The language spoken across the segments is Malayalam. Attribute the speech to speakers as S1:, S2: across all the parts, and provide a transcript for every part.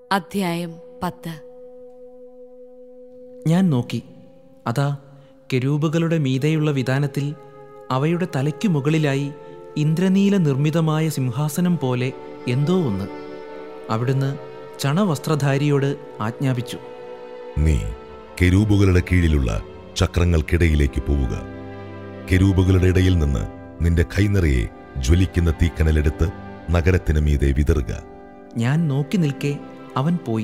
S1: അധ്യായം പത്ത്
S2: ഞാൻ നോക്കി അതാ കെരൂബുകളുടെ മീതെയുള്ള വിധാനത്തിൽ അവയുടെ തലയ്ക്കു മുകളിലായി ഇന്ദ്രനീല നിർമ്മിതമായ സിംഹാസനം പോലെ എന്തോ ഒന്ന് അവിടുന്ന് ചണവസ്ത്രധാരിയോട് ആജ്ഞാപിച്ചു
S3: നീ കെരൂബുകളുടെ കീഴിലുള്ള ചക്രങ്ങൾക്കിടയിലേക്ക് പോവുക കെരൂബുകളുടെ ഇടയിൽ നിന്ന് നിന്റെ കൈനിറയെ ജ്വലിക്കുന്ന തീക്കനലെടുത്ത് നഗരത്തിന് മീതെ വിതറുക
S2: ഞാൻ നോക്കി നിൽക്കെ അവൻ പോയി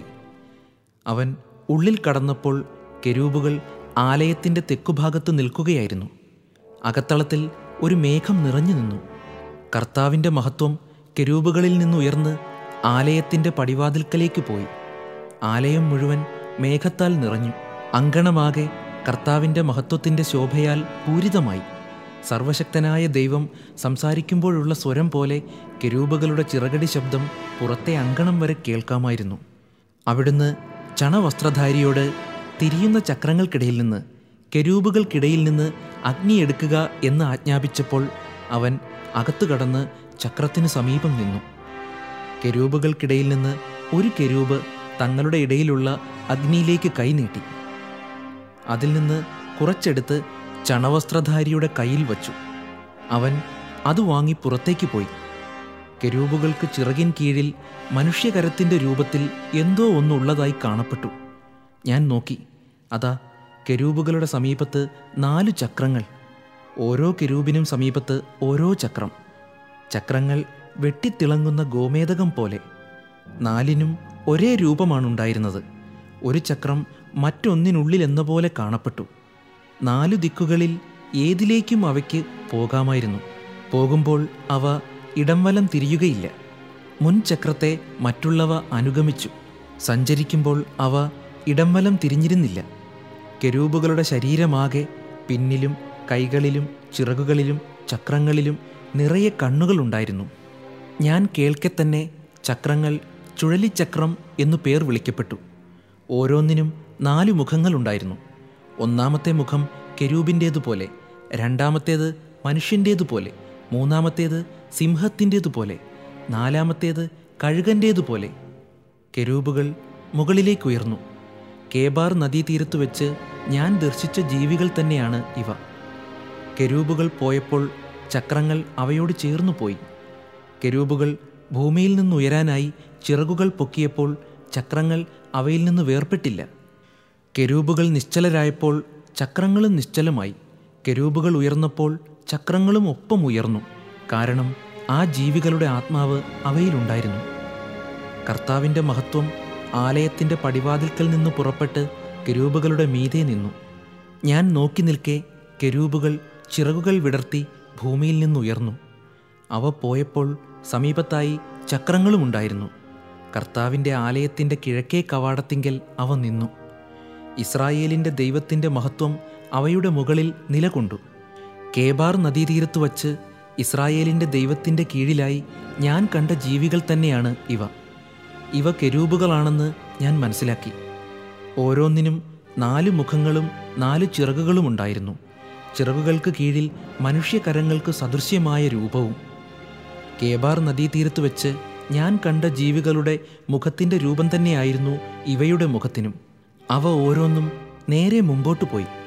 S2: അവൻ ഉള്ളിൽ കടന്നപ്പോൾ കെരൂബുകൾ ആലയത്തിൻ്റെ തെക്കുഭാഗത്ത് നിൽക്കുകയായിരുന്നു അകത്തളത്തിൽ ഒരു മേഘം നിറഞ്ഞു നിന്നു കർത്താവിൻ്റെ മഹത്വം കെരൂബുകളിൽ നിന്നുയർന്ന് ആലയത്തിൻ്റെ പടിവാതിൽക്കലേക്ക് പോയി ആലയം മുഴുവൻ മേഘത്താൽ നിറഞ്ഞു അങ്കണമാകെ കർത്താവിൻ്റെ മഹത്വത്തിൻ്റെ ശോഭയാൽ പൂരിതമായി സർവശക്തനായ ദൈവം സംസാരിക്കുമ്പോഴുള്ള സ്വരം പോലെ കെരൂബുകളുടെ ചിറകടി ശബ്ദം പുറത്തെ അങ്കണം വരെ കേൾക്കാമായിരുന്നു അവിടുന്ന് ചണവസ്ത്രധാരിയോട് തിരിയുന്ന ചക്രങ്ങൾക്കിടയിൽ നിന്ന് കെരൂബുകൾക്കിടയിൽ നിന്ന് അഗ്നി എടുക്കുക എന്ന് ആജ്ഞാപിച്ചപ്പോൾ അവൻ അകത്തു കടന്ന് ചക്രത്തിനു സമീപം നിന്നു കെരൂബുകൾക്കിടയിൽ നിന്ന് ഒരു കെരൂബ് തങ്ങളുടെ ഇടയിലുള്ള അഗ്നിയിലേക്ക് കൈനീട്ടി അതിൽ നിന്ന് കുറച്ചെടുത്ത് ചണവസ്ത്രധാരിയുടെ കയ്യിൽ വച്ചു അവൻ അത് വാങ്ങി പുറത്തേക്ക് പോയി കെരൂബുകൾക്ക് ചിറകിൻ കീഴിൽ മനുഷ്യകരത്തിൻ്റെ രൂപത്തിൽ എന്തോ ഒന്നുള്ളതായി കാണപ്പെട്ടു ഞാൻ നോക്കി അതാ കെരൂബുകളുടെ സമീപത്ത് നാലു ചക്രങ്ങൾ ഓരോ കെരൂബിനും സമീപത്ത് ഓരോ ചക്രം ചക്രങ്ങൾ വെട്ടിത്തിളങ്ങുന്ന ഗോമേതകം പോലെ നാലിനും ഒരേ രൂപമാണുണ്ടായിരുന്നത് ഒരു ചക്രം മറ്റൊന്നിനുള്ളിൽ എന്ന പോലെ കാണപ്പെട്ടു നാലു ദിക്കുകളിൽ ഏതിലേക്കും അവയ്ക്ക് പോകാമായിരുന്നു പോകുമ്പോൾ അവ ഇടംവലം തിരിയുകയില്ല മുൻ ചക്രത്തെ മറ്റുള്ളവ അനുഗമിച്ചു സഞ്ചരിക്കുമ്പോൾ അവ ഇടംവലം തിരിഞ്ഞിരുന്നില്ല കെരൂബുകളുടെ ശരീരമാകെ പിന്നിലും കൈകളിലും ചിറകുകളിലും ചക്രങ്ങളിലും നിറയെ കണ്ണുകളുണ്ടായിരുന്നു ഞാൻ കേൾക്കെ തന്നെ ചക്രങ്ങൾ ചുഴലിച്ചക്രം എന്നു പേർ വിളിക്കപ്പെട്ടു ഓരോന്നിനും നാലു മുഖങ്ങളുണ്ടായിരുന്നു ഒന്നാമത്തെ മുഖം കെരൂബിൻ്റേതുപോലെ രണ്ടാമത്തേത് മനുഷ്യൻ്റേതുപോലെ മൂന്നാമത്തേത് സിംഹത്തിൻ്റേതുപോലെ നാലാമത്തേത് കഴുകൻ്റേതുപോലെ കെരൂബുകൾ മുകളിലേക്കുയർന്നു കേബാർ നദീതീരത്തു വെച്ച് ഞാൻ ദർശിച്ച ജീവികൾ തന്നെയാണ് ഇവ കെരൂബുകൾ പോയപ്പോൾ ചക്രങ്ങൾ അവയോട് ചേർന്നു പോയി കെരൂബുകൾ ഭൂമിയിൽ നിന്നുയരാനായി ചിറകുകൾ പൊക്കിയപ്പോൾ ചക്രങ്ങൾ അവയിൽ നിന്ന് വേർപെട്ടില്ല കെരൂബുകൾ നിശ്ചലരായപ്പോൾ ചക്രങ്ങളും നിശ്ചലമായി കെരൂബുകൾ ഉയർന്നപ്പോൾ ചക്രങ്ങളും ഒപ്പം ഉയർന്നു കാരണം ആ ജീവികളുടെ ആത്മാവ് അവയിലുണ്ടായിരുന്നു കർത്താവിൻ്റെ മഹത്വം ആലയത്തിൻ്റെ പടിവാതിൽക്കൽ നിന്ന് പുറപ്പെട്ട് കെരൂബുകളുടെ മീതെ നിന്നു ഞാൻ നോക്കി നിൽക്കെ കെരൂബുകൾ ചിറകുകൾ വിടർത്തി ഭൂമിയിൽ നിന്നുയർന്നു അവ പോയപ്പോൾ സമീപത്തായി ചക്രങ്ങളും ഉണ്ടായിരുന്നു കർത്താവിൻ്റെ ആലയത്തിൻ്റെ കിഴക്കേ കവാടത്തിങ്കൽ അവ നിന്നു ഇസ്രായേലിൻ്റെ ദൈവത്തിൻ്റെ മഹത്വം അവയുടെ മുകളിൽ നിലകൊണ്ടു കേബാർ നദീതീരത്ത് വച്ച് ഇസ്രായേലിൻ്റെ ദൈവത്തിൻ്റെ കീഴിലായി ഞാൻ കണ്ട ജീവികൾ തന്നെയാണ് ഇവ ഇവ കെരൂബുകളാണെന്ന് ഞാൻ മനസ്സിലാക്കി ഓരോന്നിനും നാല് മുഖങ്ങളും നാല് ചിറകുകളും ഉണ്ടായിരുന്നു ചിറകുകൾക്ക് കീഴിൽ മനുഷ്യകരങ്ങൾക്ക് സദൃശ്യമായ രൂപവും കേബാർ നദീതീരത്ത് വെച്ച് ഞാൻ കണ്ട ജീവികളുടെ മുഖത്തിൻ്റെ രൂപം തന്നെയായിരുന്നു ഇവയുടെ മുഖത്തിനും അവ ഓരോന്നും നേരെ മുമ്പോട്ട് പോയി